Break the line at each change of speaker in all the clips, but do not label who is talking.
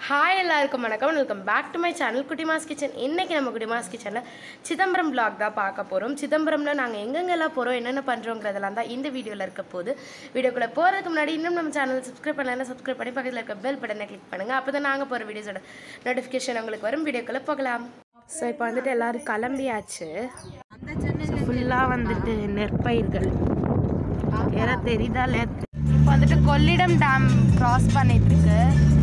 hi எல்லாருக்கும் வணக்கம் welcome back to my channel Kuttimas kitchen இன்னைக்கு நம்ம குட்டிமாஸ் கிச்சனில் சிதம்பரம் vlog தான் பார்க்க போகிறோம் சிதம்பரம்ல நாங்கள் எங்கெங்கெல்லாம் போகிறோம் என்னென்ன பண்ணுறோங்கிறதெல்லாம் தான் இந்த வீடியோவில் இருக்க போது வீடியோக்குள்ளே போகிறதுக்கு முன்னாடி இன்னும் நம்ம சேனல் சப்ஸ்கிரைப் பண்ணலாம் சப்ஸ்கிரைப் பண்ணி பக்கத்தில் இருக்க பெல் பட்டனை கிளிக் பண்ணுங்கள் அப்போ தான் நாங்கள் போகிற வீடியோஸோட நோட்டிஃபிகேஷன் உங்களுக்கு வரும் வீடியோக்குள்ளே போகலாம் ஸோ இப்போ வந்துட்டு எல்லோரும் கிளம்பியாச்சு ஃபுல்லாக வந்துட்டு நெற்பயிர்கள் யாரா தெரியுதா இல்லையா இப்போ வந்துட்டு கொள்ளிடம் டேம் கிராஸ் பண்ணிட்டு இருக்கு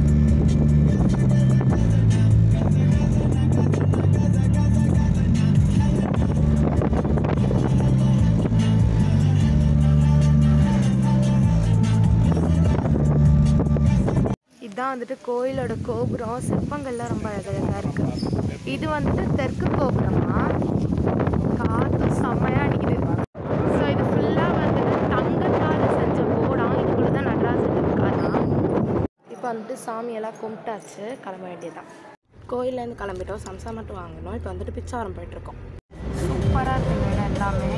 இதுதான் வந்துட்டு கோயிலோட கோபுரம் சிற்பங்கள்லாம் ரொம்ப அழகழகாக இருக்கு இது வந்துட்டு தெற்கு கோபுரமா காற்று செம்மையாக அடிக்குது ஸோ இது ஃபுல்லாக வந்துட்டு தங்கத்தால் செஞ்ச போடாம் இதுக்குள்ள தான் நடராஜன் இருக்காராம் இப்போ வந்துட்டு சாமியெல்லாம் கும்பிட்டாச்சு கிளம்ப வேண்டியதுதான் கோயிலேருந்து கிளம்பிட்டோம் சம்சா மட்டும் வாங்கினோம் இப்போ வந்துட்டு பிச்சாவரம் போயிட்டுருக்கோம் சூப்பராக இருக்குங்க இடம் எல்லாமே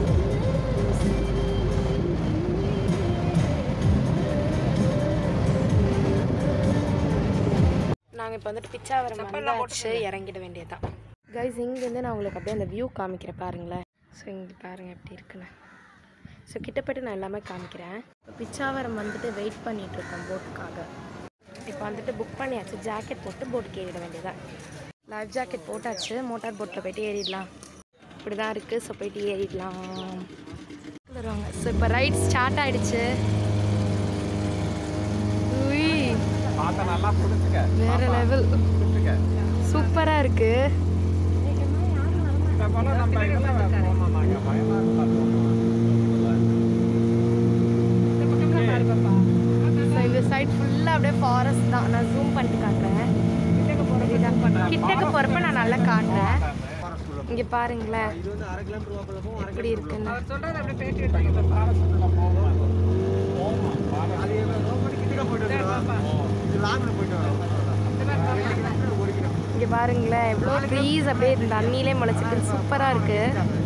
நாங்கள் இப்போ வந்துட்டு பிச்சாவரம் வந்தாச்சு இறங்கிட வேண்டியதுதான் கைஸ் இங்கேருந்து நான் உங்களுக்கு அப்படியே அந்த வியூ காமிக்கிறேன் பாருங்களேன் ஸோ இங்கே பாருங்கள் எப்படி இருக்குன்னு ஸோ கிட்டப்பட்டு நான் எல்லாமே காமிக்கிறேன் இப்போ பிச்சாவரம் வந்துட்டு வெயிட் பண்ணிட்டு இருக்கோம் போட்டுக்காக இப்போ வந்துட்டு புக் பண்ணியாச்சு ஜாக்கெட் போட்டு போட்டுக்கு ஏறிட வேண்டியதான் லைஃப் ஜாக்கெட் போட்டாச்சு மோட்டார் போட்டில் போயிட்டு ஏறிடலாம் இப்படி தான் இருக்குது ஸோ போயிட்டு ஏறிடலாம் வருவாங்க ஸோ இப்போ ரைட் ஸ்டார்ட் ஆயிடுச்சு உய்
பார்த்த நல்லா புடிச்சுக்க
வேற லெவல்
புடிச்சுக்க
சூப்பராக இருக்கு
இந்த போல நம்ம இதெல்லாம் போனோம் நாங்க பயமா இருந்தா
ஸோ இந்த சைட் ஃபுல்லாக அப்படியே ஃபாரஸ்ட் தான் நான் ஜூம் பண்ணிட்டு காட்டுறேன் கிட்டக்க போகிறப்ப நான் நல்லா காட்டுறேன் இங்கே பாருங்களேன் எப்படி இருக்குன்னு இங்கே பாருங்களேன் எவ்வளோ ட்ரீஸ் அப்படியே இந்த தண்ணியிலே முளைச்சிருக்கு சூப்பராக இருக்கு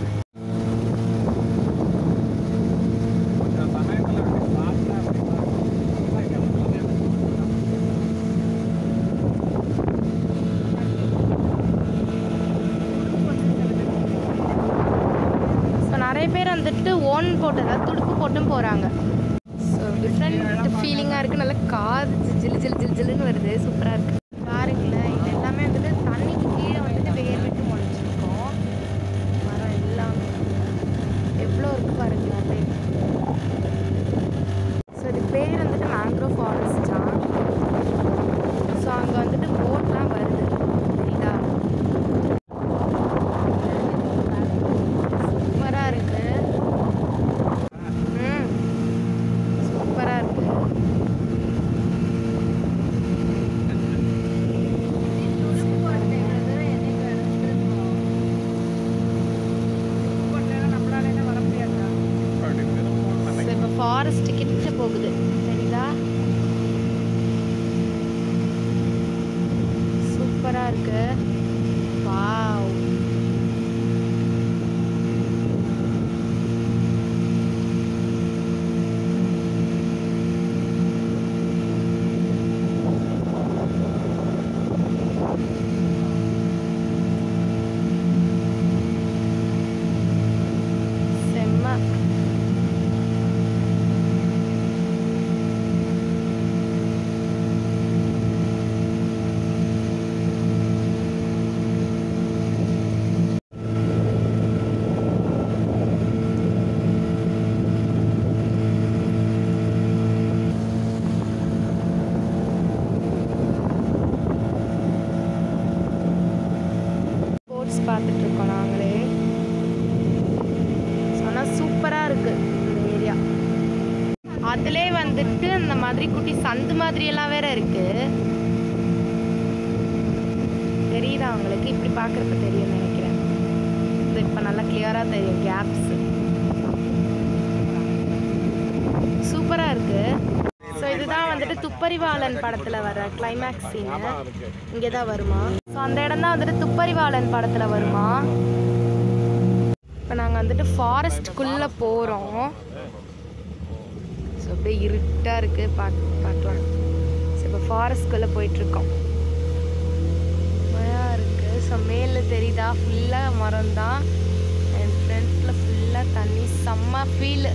ஸோ நிறைய பேர் வந்துட்டு ஓன் போட்டு அதாவது துடுப்பு போட்டும் போகிறாங்க ஸோ டிஃப்ரெண்ட் ஃபீலிங்காக இருக்குது நல்லா காது ஜில் ஜில் ஜில் ஜில்லுன்னு வருது சூப்பராக இருக்குது பாருங்களேன் இது எல்லாமே வந்துட்டு தண்ணிக்கு கீழே வந்துட்டு வேர் விட்டு முளைச்சிருக்கோம் மரம் எல்லாமே எவ்வளோ இருக்குது பாருங்களேன் அப்படியே ஸோ இது பேர் வந்துட்டு மேங்க்ரோவ் ஃபாரஸ்டா ஸோ அங்கே வந்துட்டு போட்லாம் வருது தெரியுதா சூப்பராக இருக்கு ம் சூப்பராக இருக்கு ஸோ இப்போ ஃபாரஸ்ட் கிட்ட போகுது சரிதா சூப்பராக இருக்கு வாவ் செம்ம ஸ்போர்ட்ஸ் பார்த்துட்டு இருக்கோம் நாங்களே ஆனால் சூப்பராக இருக்கு இந்த ஏரியா அதிலே வந்துட்டு இந்த மாதிரி குட்டி சந்து மாதிரி எல்லாம் வேற இருக்கு தெரியுதா உங்களுக்கு இப்படி பார்க்குறப்ப தெரியும்னு நினைக்கிறேன் இது இப்போ நல்லா கிளியராக தெரியும் கேப்ஸ் சூப்பராக இருக்கு ஸோ இதுதான் வந்துட்டு துப்பறிவாளன் படத்தில் வர கிளைமேக்ஸ் சீனு இங்கே தான் வருமா ஸோ அந்த இடம் தான் வந்துட்டு துப்பறிவாளன் படத்தில் வருமா இப்போ நாங்கள் வந்துட்டு ஃபாரஸ்ட்குள்ளே போகிறோம் ஸோ அப்படியே இருட்டாக இருக்குது பார்க்க பார்க்கலாம் ஸோ இப்போ ஃபாரஸ்ட்குள்ளே போயிட்டுருக்கோம் செம்மையாக இருக்குது ஸோ மேலே தெரியுதா ஃபுல்லாக மரம் தான் என் ஃப்ரண்ட்டில் ஃபுல்லாக தண்ணி செம்ம ஃபீலு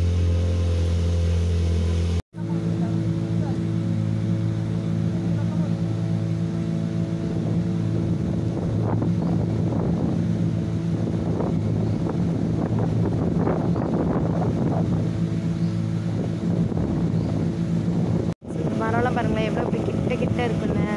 மரம்லாம் பாருங்களேன் எவ்வளோ இப்படி கிட்ட கிட்ட இருக்குன்னு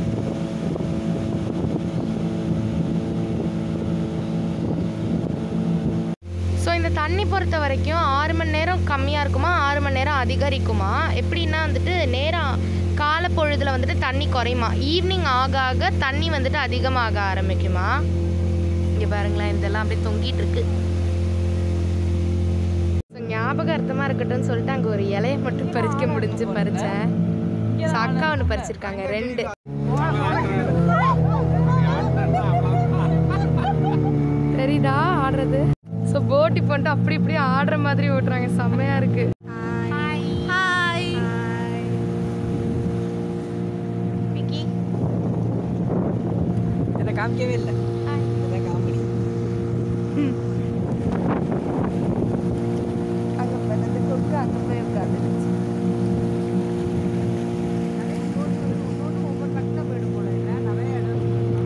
ஸோ இந்த தண்ணி பொறுத்த வரைக்கும் ஆறு மணி நேரம் கம்மியாக இருக்குமா ஆறு மணி நேரம் அதிகரிக்குமா எப்படின்னா வந்துட்டு நேரம் காலை பொழுதுல வந்துட்டு தண்ணி குறையுமா ஈவினிங் ஆக ஆக தண்ணி வந்துட்டு அதிகமாக ஆரம்பிக்குமா இங்கே பாருங்களேன் இதெல்லாம் அப்படியே தொங்கிட்டு இருக்கு So, ஞாபகார்த்தமாக இருக்கட்டும்னு சொல்லிட்டு அங்கே ஒரு இலையை மட்டும் பறிக்க முடிஞ்சு பறிச்சேன் So, அக்கா ஒன்று பறிச்சிருக்காங்க ரெண்டு தெரியுதா ஆடுறது ஸோ போட்டி பண்ணிட்டு அப்படி இப்படி ஆடுற மாதிரி ஓட்டுறாங்க செம்மையா இருக்கு ஹாய் ஹாய் விக்கி
இதை காமிக்கவே இல்லை
ஹாய்
இதை காமெடி
அங்கே பண்ணது கொக்கு அங்கே போய் உட்காந்துருச்சு
ஒவ்வொரு கட்டில் போயிடு போல இல்லை நிறைய இடம்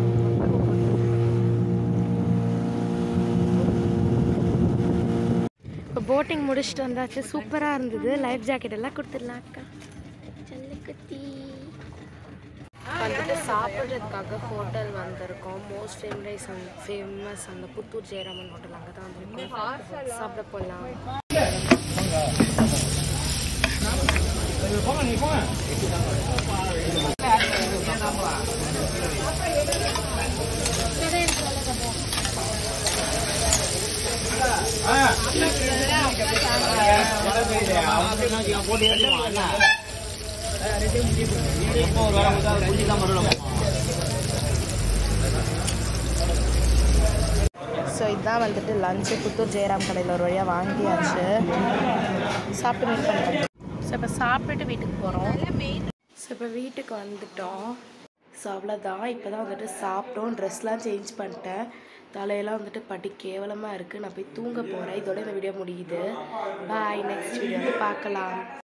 இப்போ போட்டிங் முடிச்சுட்டு வந்தாச்சு சூப்பராக இருந்தது லைஃப் ஜாக்கெட் எல்லாம் கொடுத்துடலாம் அக்கா ஜல்லிக்கத்தி வந்துட்டு சாப்பிட்றதுக்காக ஹோட்டல் வந்திருக்கோம் மோஸ்ட் ஃபேமஸ் அந்த ஃபேமஸ் அந்த புத்தூர் ஜெயராமன் ஹோட்டல் அங்கே தான் வந்திருக்கோம் சாப்பிட போகலாம் ஸோ இதுதான் வந்துட்டு லஞ்சு புத்தூர் ஜெயராம் கடையில் ஒரு வழியாக வாங்கியாச்சு சாப்பிட்டு மீட் பண்ணுறேன் ஸோ இப்போ சாப்பிட்டுட்டு வீட்டுக்கு போகிறோம் ஸோ இப்போ வீட்டுக்கு வந்துட்டோம் ஸோ அவ்வளோதான் இப்போ தான் வந்துட்டு சாப்பிட்டோம் ட்ரெஸ்லாம் சேஞ்ச் பண்ணிட்டேன் தலையெல்லாம் வந்துட்டு பட்டி கேவலமாக இருக்குது நான் போய் தூங்க போகிறேன் இதோட இந்த வீடியோ முடியுது பாய் நெக்ஸ்ட் வீடியோ வந்து பார்க்கலாம்